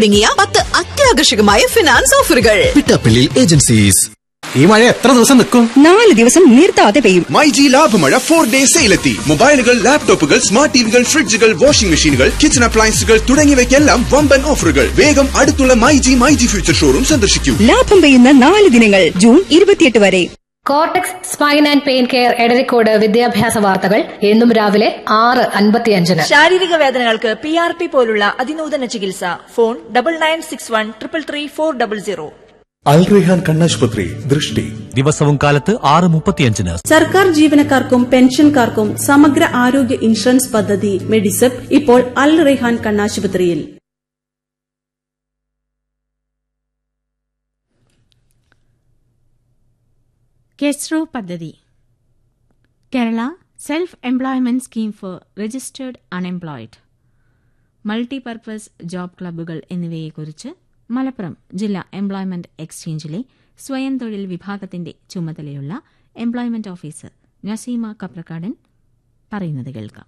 തുടങ്ങിയ പത്ത് അത്യാകർഷകമായ ഫിനാൻസ് ഓഫറുകൾ പിട്ടാപ്പിള്ളിൽ ഏജൻസീസ് ഈ മഴ എത്ര ദിവസം നിൽക്കും നാല് ദിവസം നിർത്താതെ പെയ്യും മൈജി ലാഭമഴ ഫോർ ഡേ സെയിലെത്തി മൊബൈലുകൾ ലാപ്ടോപ്പുകൾ സ്മാർട്ട് ടിവികൾ ഫ്രിഡ്ജുകൾ വാഷിംഗ് മെഷീനുകൾ കിച്ചൺ അപ്ലയൻസുകൾ തുടങ്ങിയവയ്ക്കെല്ലാം വമ്പൻ ഓഫറുകൾ വേഗം അടുത്തുള്ള മൈജി മൈജി ഫ്യൂച്ചർ ഷോറൂം സന്ദർശിക്കൂ ലാഭം പെയ്യുന്ന നാല് ദിനങ്ങൾ ജൂൺ ഇരുപത്തിയെട്ട് വരെ cortex spine and pain care Edarikode വിദ്യാഭ്യാസ വാർത്തകൾ എന്നും രാവിലെ ആറ് അൻപത്തിയഞ്ചിന് ശാരീരിക വേദനകൾക്ക് പി ആർ പി പോലുള്ള അതിനൂതന ചികിത്സ phone double nine six one triple three four double zero Al Rehan കണ്ണാശുപത്രി ദൃഷ്ടി ദിവസവും കാലത്ത് ആറ് മുപ്പത്തിയഞ്ചിന് സർക്കാർ ജീവനക്കാർക്കും പെൻഷൻകാർക്കും സമഗ്ര ആരോഗ്യ ഇൻഷുറൻസ് പദ്ധതി മെഡിസെപ് ഇപ്പോൾ അൽ റെഹാൻ കണ്ണാശുപത്രിയിൽ കെസ്റോ പദ്ധതി Kerala self employment scheme for registered unemployed multipurpose job ക്ലബ്ബുകൾ എന്നിവയെക്കുറിച്ച് മലപ്പുറം ജില്ലാ എംപ്ലോയ്മെന്റ് എക്സ്ചേഞ്ചിലെ സ്വയം തൊഴിൽ വിഭാഗത്തിന്റെ ചുമതലയുള്ള എംപ്ലോയ്മെന്റ് ഓഫീസർ നസീമ കപ്രക്കാടൻ പറയുന്നത് കേൾക്കാം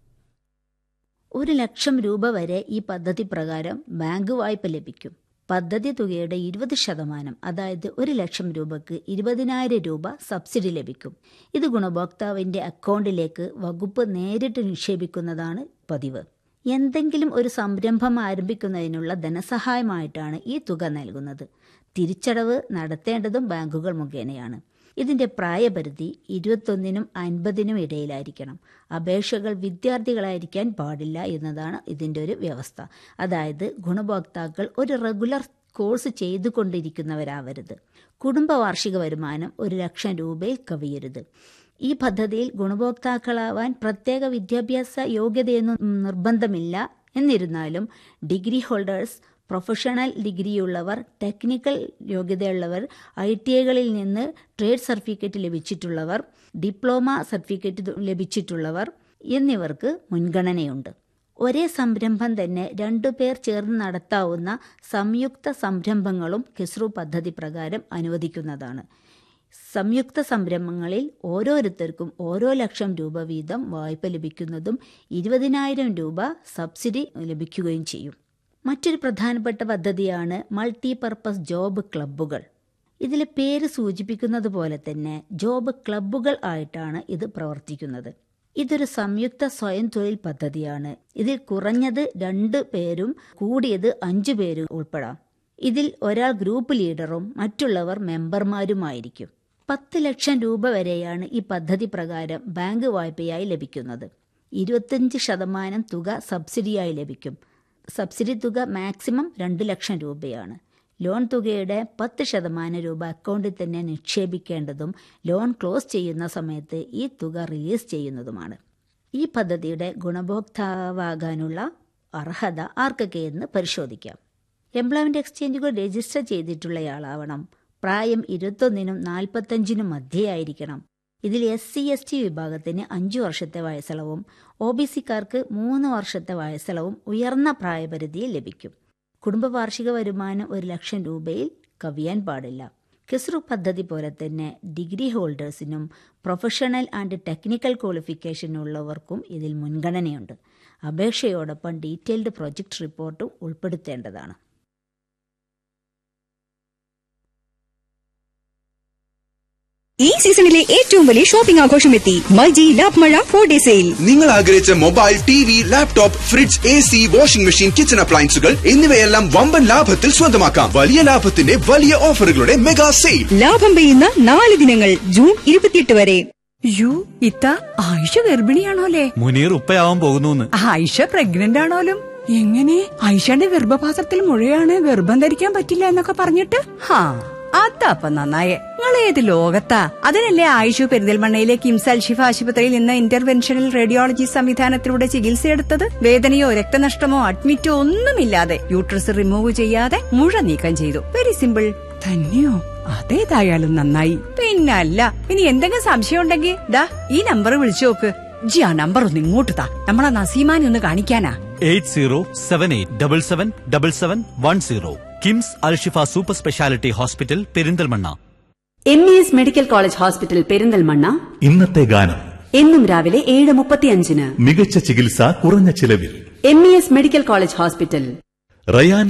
ഒരു ലക്ഷം രൂപ വരെ ഈ പദ്ധതി പ്രകാരം ബാങ്ക് വായ്പ ലഭിക്കും പദ്ധതി തുകയുടെ ഇരുപത് ശതമാനം അതായത് ഒരു ലക്ഷം രൂപയ്ക്ക് ഇരുപതിനായിരം രൂപ സബ്സിഡി ലഭിക്കും ഇത് ഗുണഭോക്താവിന്റെ അക്കൗണ്ടിലേക്ക് വകുപ്പ് നേരിട്ട് നിക്ഷേപിക്കുന്നതാണ് പതിവ് എന്തെങ്കിലും ഒരു സംരംഭം ആരംഭിക്കുന്നതിനുള്ള ധനസഹായമായിട്ടാണ് ഈ തുക നൽകുന്നത് തിരിച്ചടവ് നടത്തേണ്ടതും ബാങ്കുകൾ മുഖേനയാണ് ഇതിന്റെ പ്രായപരിധി ഇരുപത്തൊന്നിനും അൻപതിനും ഇടയിലായിരിക്കണം അപേക്ഷകൾ വിദ്യാർത്ഥികളായിരിക്കാൻ പാടില്ല എന്നതാണ് ഇതിന്റെ ഒരു വ്യവസ്ഥ അതായത് ഗുണഭോക്താക്കൾ ഒരു റെഗുലർ കോഴ്സ് ചെയ്തുകൊണ്ടിരിക്കുന്നവരാവരുത് കുടുംബ വാർഷിക വരുമാനം ഒരു ലക്ഷം രൂപയിൽ കവിയരുത് ഈ പദ്ധതിയിൽ ഗുണഭോക്താക്കളാവാൻ പ്രത്യേക വിദ്യാഭ്യാസ യോഗ്യതയൊന്നും നിർബന്ധമില്ല എന്നിരുന്നാലും ഡിഗ്രി ഹോൾഡേഴ്സ് പ്രൊഫഷണൽ ഡിഗ്രിയുള്ളവർ ടെക്നിക്കൽ യോഗ്യതയുള്ളവർ ഐ ടി ഐകളിൽ നിന്ന് ട്രേഡ് സർട്ടിഫിക്കറ്റ് ലഭിച്ചിട്ടുള്ളവർ ഡിപ്ലോമ സർട്ടിഫിക്കറ്റ് ലഭിച്ചിട്ടുള്ളവർ എന്നിവർക്ക് മുൻഗണനയുണ്ട് ഒരേ സംരംഭം തന്നെ രണ്ടുപേർ ചേർന്ന് നടത്താവുന്ന സംയുക്ത സംരംഭങ്ങളും കിസ്റു പദ്ധതി പ്രകാരം അനുവദിക്കുന്നതാണ് സംയുക്ത സംരംഭങ്ങളിൽ ഓരോരുത്തർക്കും ഓരോ ലക്ഷം രൂപ വീതം വായ്പ ലഭിക്കുന്നതും ഇരുപതിനായിരം രൂപ സബ്സിഡി ലഭിക്കുകയും ചെയ്യും മറ്റൊരു പ്രധാനപ്പെട്ട പദ്ധതിയാണ് മൾട്ടിപർപ്പസ് ജോബ് ക്ലബ്ബുകൾ ഇതിലെ പേര് സൂചിപ്പിക്കുന്നത് പോലെ തന്നെ ജോബ് ക്ലബ്ബുകൾ ആയിട്ടാണ് ഇത് പ്രവർത്തിക്കുന്നത് ഇതൊരു സംയുക്ത സ്വയം തൊഴിൽ പദ്ധതിയാണ് ഇതിൽ കുറഞ്ഞത് രണ്ട് പേരും കൂടിയത് അഞ്ചു പേരും ഉൾപ്പെടാം ഇതിൽ ഒരാൾ ഗ്രൂപ്പ് ലീഡറും മറ്റുള്ളവർ മെമ്പർമാരുമായിരിക്കും പത്ത് ലക്ഷം രൂപ വരെയാണ് ഈ പദ്ധതി പ്രകാരം ബാങ്ക് വായ്പയായി ലഭിക്കുന്നത് ഇരുപത്തിയഞ്ച് ശതമാനം തുക സബ്സിഡിയായി ലഭിക്കും സബ്സിഡി തുക മാക്സിമം രണ്ട് ലക്ഷം രൂപയാണ് ലോൺ തുകയുടെ പത്ത് ശതമാനം രൂപ അക്കൗണ്ടിൽ തന്നെ നിക്ഷേപിക്കേണ്ടതും ലോൺ ക്ലോസ് ചെയ്യുന്ന സമയത്ത് ഈ തുക റിലീസ് ചെയ്യുന്നതുമാണ് ഈ പദ്ധതിയുടെ ഗുണഭോക്താവാകാനുള്ള അർഹത ആർക്കൊക്കെയെന്ന് പരിശോധിക്കാം എംപ്ലോയ്മെന്റ് എക്സ്ചേഞ്ചുകൾ രജിസ്റ്റർ ചെയ്തിട്ടുള്ളയാളാവണം പ്രായം ഇരുപത്തൊന്നിനും നാൽപ്പത്തഞ്ചിനും മധ്യയായിരിക്കണം ഇതിൽ എസ് സി എസ് ടി വിഭാഗത്തിന് അഞ്ചു വർഷത്തെ വയസ്സളവും ഒ ബി സിക്കാർക്ക് മൂന്ന് വർഷത്തെ വയസ്സളവും ഉയർന്ന പ്രായപരിധിയിൽ ലഭിക്കും കുടുംബ വാർഷിക വരുമാനം ഒരു ലക്ഷം രൂപയിൽ കവിയാൻ പാടില്ല കിസ്റു പദ്ധതി പോലെ തന്നെ ഡിഗ്രി ഹോൾഡേഴ്സിനും പ്രൊഫഷണൽ ആൻഡ് ടെക്നിക്കൽ ക്വാളിഫിക്കേഷൻ ഉള്ളവർക്കും ഇതിൽ മുൻഗണനയുണ്ട് അപേക്ഷയോടൊപ്പം ഡീറ്റെയിൽഡ് പ്രൊജക്ട് റിപ്പോർട്ടും ഉൾപ്പെടുത്തേണ്ടതാണ് ഈ സീസണിലെ ഏറ്റവും വലിയ ഷോപ്പിംഗ് ആഘോഷം എത്തി മൈജി ലാഭ് മഴ ഫോർ ഡേ സെയിൽ നിങ്ങൾ ആഗ്രഹിച്ച mobile T V laptop fridge A C washing machine kitchen അപ്ലയൻസുകൾ എന്നിവയെല്ലാം വമ്പൻ ലാഭത്തിൽ സ്വന്തമാക്കാം വലിയ ലാഭത്തിന്റെ വലിയ ഓഫറുകളുടെ മെഗാ സെയിൽ ലാഭം പെയ്യുന്ന നാല് ദിനങ്ങൾ ജൂൺ ഇരുപത്തിയെട്ട് വരെ യു ഇത്ത ആയിഷ ഗർഭിണിയാണോലേ മുനീർ ഉപ്പയാവാൻ പോകുന്നു ആയിഷ പ്രഗ്നന്റ് ആണോലും എങ്ങനെ ആയിഷയുടെ ഗർഭപാത്രത്തിൽ മുഴയാണ് ഗർഭം ധരിക്കാൻ പറ്റില്ല എന്നൊക്കെ പറഞ്ഞിട്ട് ഹാ അതപ്പ നന്നായേ നിങ്ങൾ ഏത് ലോകത്താ അതിനല്ലേ ആയിഷു പെരിന്തൽമണ്ണയിലെ കിംസ് അൽഷിഫ ആശുപത്രിയിൽ നിന്ന് ഇന്റർവെൻഷണൽ റേഡിയോളജി സംവിധാനത്തിലൂടെ ചികിത്സയെടുത്തത് വേദനയോ രക്തനഷ്ടമോ അഡ്മിറ്റോ ഒന്നുമില്ലാതെ യൂട്രസ് റിമൂവ് ചെയ്യാതെ മുഴ നീക്കം ചെയ്തു വെരി സിമ്പിൾ തന്നെയോ അതേതായാലും നന്നായി പിന്നല്ല ഇനി എന്തെങ്കിലും സംശയം ഉണ്ടെങ്കിൽ ദാ ഈ നമ്പർ വിളിച്ചു നോക്ക് ജി ആ നമ്പർ ഒന്ന് ഇങ്ങോട്ട് താ നമ്മളെ നസീമാനെ ഒന്ന് കാണിക്കാനാ eight zero seven eight double seven double seven one zero KIMS Alshifa super speciality hospital Perinthalmanna M E S medical college hospital Perinthalmanna ഇന്നത്തെ ഗാനം എന്നും രാവിലെ ഏഴ് മുപ്പത്തിയഞ്ചിന് മികച്ച ചികിത്സ കുറഞ്ഞ ചിലവിൽ M E S medical college hospital Ryan